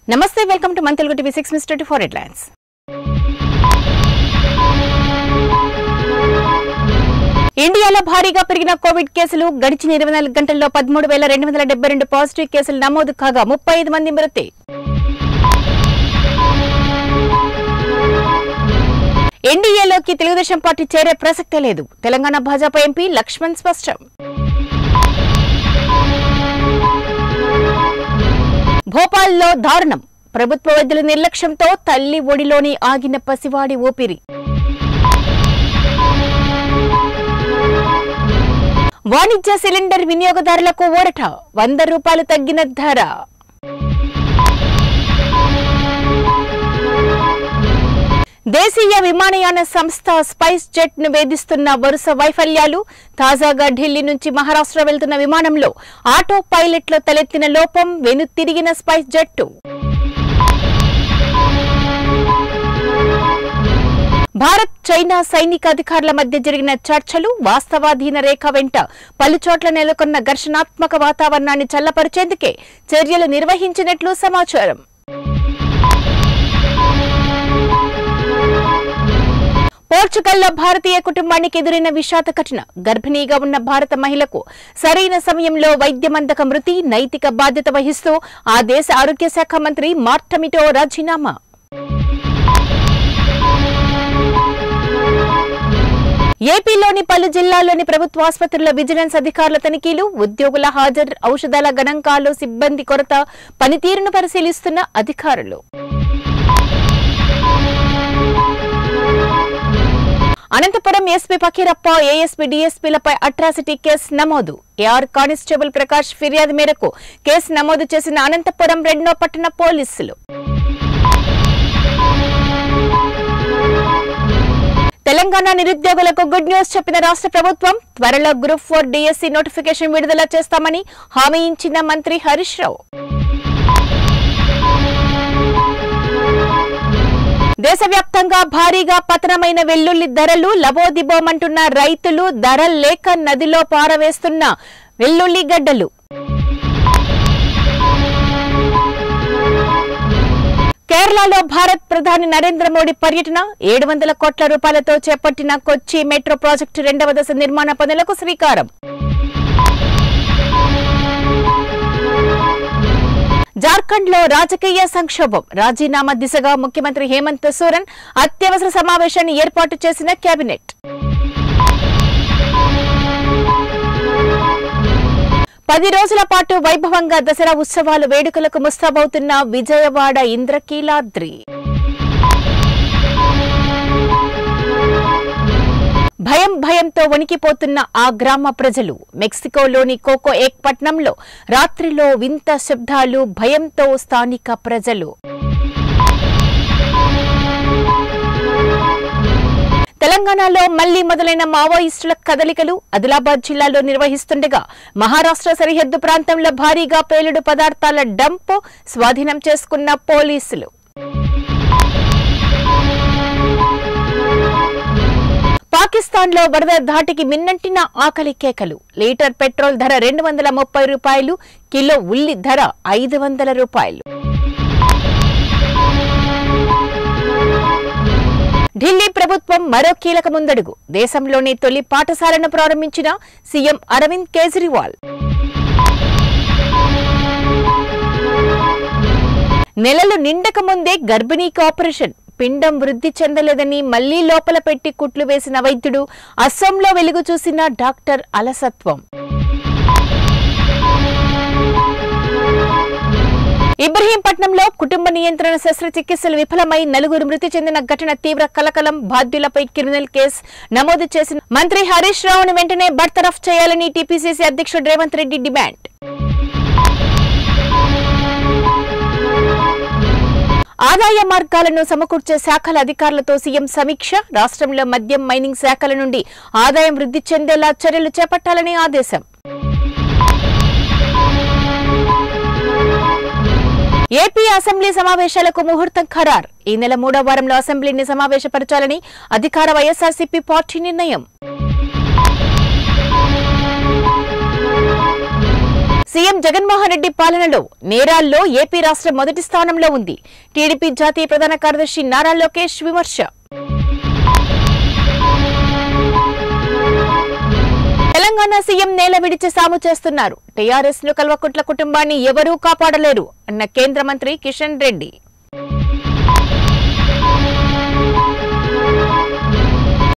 నమస్తే welcome to మన Telugu TV six mister four headlines ఇండియాలో భారీగా పెరిగిన కోవిడ్ కేసులు గడిచిన ఇరవై నాలుగు గంటల్లో పదమూడు వేల రెండు వందల డెబ్బై రెండు పాజిటివ్ కేసులు నమోదు కాగా ముప్పై ఐదు మంది మృతి ఎన్డీఏలోకి తెలుగుదేశం పార్టీ చేరే ప్రసక్తే లేదు తెలంగాణ భాజపా ఎంపీ లక్ష్మణ్ స్పష్టం భోపాల్లో దారుణం ప్రభుత్వ వైద్యుల నిర్లక్ష్యంతో తల్లి ఒడిలోని ఆగిన పసివాడి ఊపిరి వాణిజ్య సిలిండర్ వినియోగదారులకు ఊరట వంద రూపాయలు తగ్గిన ధర దేశీయ విమానయాన సంస్థ స్పైస్ జెట్ ను వేధిస్తున్న వరుస వైఫల్యాలు తాజాగా ఢిల్లీ నుంచి మహారాష్ట్ర వెళ్తున్న విమానంలో ఆటో పైలట్లో తలెత్తిన లోపం వెనుతిరిగిన స్పైస్ జెట్టు భారత్ చైనా సైనిక అధికారుల మధ్య జరిగిన చర్చలు వాస్తవాధీన రేఖ వెంట పలుచోట్ల నెలకొన్న ఘర్షణాత్మక వాతావరణాన్ని చల్లపరిచేందుకే చర్యలు నిర్వహించినట్లు సమాచారం పోర్చుగల్లో భారతీయ కుటుంబానికి ఎదురైన విషాద ఘటన గర్భిణీగా ఉన్న భారత మహిళకు సరైన సమయంలో వైద్యమందక మృతి నైతిక బాధ్యత వహిస్తూ ఆ దేశ ఆరోగ్య శాఖ మంత్రి మార్టమిటో రాజీనామా ఏపీలోని పలు జిల్లాల్లోని ప్రభుత్వ ఆసుపత్రుల విజిలెన్స్ అధికారుల తనిఖీలు ఉద్యోగుల హాజరు ఔషధాల గణాంకాలు సిబ్బంది కొరత పనితీరును పరిశీలిస్తున్న అధికారులు అనంతపురం ఎస్పీ ఫకీరప్ప ఏఎస్పీ డీఎస్పీలపై అట్రాసిటీ కేసు నమోదు ఏఆర్ కానిస్టేబుల్ ప్రకాష్ ఫిర్యాదు మేరకు కేసు నమోదు చేసిన అనంతపురం రెండో పట్టణ పోలీసులు తెలంగాణ నిరుద్యోగులకు గుడ్ న్యూస్ చెప్పిన రాష్ట్ర ప్రభుత్వం త్వరలో గ్రూప్ ఫోర్ డిఎస్సి నోటిఫికేషన్ విడుదల చేస్తామని హామీ ఇచ్చిన మంత్రి హరీష్ రావు దేశవ్యాప్తంగా భారీగా పతనమైన వెల్లుల్లి ధరలు లబోదిబోమంటున్న రైతులు ధర లేక నదిలో పారవేస్తున్న వెల్లుల్లి గడ్డలు కేరళలో భారత్ ప్రధాని నరేంద్ర మోడీ పర్యటన ఏడు వందల కోట్ల రూపాయలతో చేపట్టిన కొచ్చి మెట్రో ప్రాజెక్టు రెండవ దశ నిర్మాణ పనులకు శ్రీకారం జార్ఖండ్ లో రాజకీయ సంక్షోభం రాజీనామా దిశగా ముఖ్యమంత్రి హేమంత్ సోరెన్ అత్యవసర సమావేశాన్ని ఏర్పాటు చేసిన కేబినెట్ పది రోజుల పాటు వైభవంగా దసరా ఉత్సవాలు వేడుకలకు ముస్తాబవుతున్న విజయవాడ ఇంద్రకీలాద్రి భయం భయంతో వణికిపోతున్న ఆ గ్రామ ప్రజలు మెక్సికోలోని కోకో ఏక్ పట్నంలో రాత్రిలో వింత శబ్దాలు భయంతో స్థానిక ప్రజలు తెలంగాణలో మళ్లీ మొదలైన మావోయిస్టుల కదలికలు ఆదిలాబాద్ జిల్లాలో నిర్వహిస్తుండగా మహారాష్ట్ర సరిహద్దు ప్రాంతంలో భారీగా పేలుడు పదార్థాల డంపు స్వాధీనం చేసుకున్న పోలీసులు పాకిస్తాన్ లో వరద ధాటికి మిన్నంటిన ఆకలి కేకలు లీటర్ పెట్రోల్ ధర రెండు వందల ముప్పై రూపాయలు కిలో ఉల్లి ధర ఐదు వందల రూపాయలు ఢిల్లీ ప్రభుత్వం మరో కీలక ముందడుగు దేశంలోని తొలి పాఠశాలను ప్రారంభించిన సీఎం అరవింద్ కేజ్రీవాల్ నెలలు నిండక ముందే గర్భిణీకి ఆపరేషన్ పిండం వృద్ధి చెందలేదని మళ్లీ లోపల పెట్టి కుట్లు వేసిన వైద్యుడు అస్సాంలో వెలుగు చూసిన డాక్టర్ అలసత్వం ఇబ్రహీంపట్నంలో కుటుంబ నియంత్రణ శస్త్రచికిత్సలు విఫలమై నలుగురు మృతి చెందిన ఘటన తీవ్ర కలకలం బాధ్యులపై క్రిమినల్ కేసు నమోదు చేసిన మంత్రి హరీష్ రావును వెంటనే బర్తరఫ్ చేయాలని టీపీసీసీ అధ్యక్షుడు రేవంత్ రెడ్డి డిమాండ్ ఆదాయ మార్గాలను సమకూర్చే శాఖల అధికారులతో సీఎం సమీక్ష రాష్ట్రంలో మద్యం మైనింగ్ శాఖల నుండి ఆదాయం వృద్ధి చెందేలా చర్యలు చేపట్టాలని ఆదేశం ఏపీ అసెంబ్లీ సమావేశాలకు ముహూర్తం ఖరార్ ఈ నెల మూడో వారంలో అసెంబ్లీని సమావేశపరచాలని అధికార వైఎస్ఆర్సీపీ పార్టీ నిర్ణయం సీఎం జగన్మోహన్ రెడ్డి పాలనలో నేరాల్లో ఏపీ రాష్ట్రం మొదటి స్థానంలో ఉంది టీడీపీ జాతీయ ప్రధాన కార్యదర్శి నారా లోకేష్ విమర్శ తెలంగాణ సీఎం నేల విడిచి సాము చేస్తున్నారు టీఆర్ఎస్ ను కల్వకుంట్ల కుటుంబాన్ని ఎవరూ కాపాడలేరు అన్న కేంద్ర మంత్రి కిషన్ రెడ్డి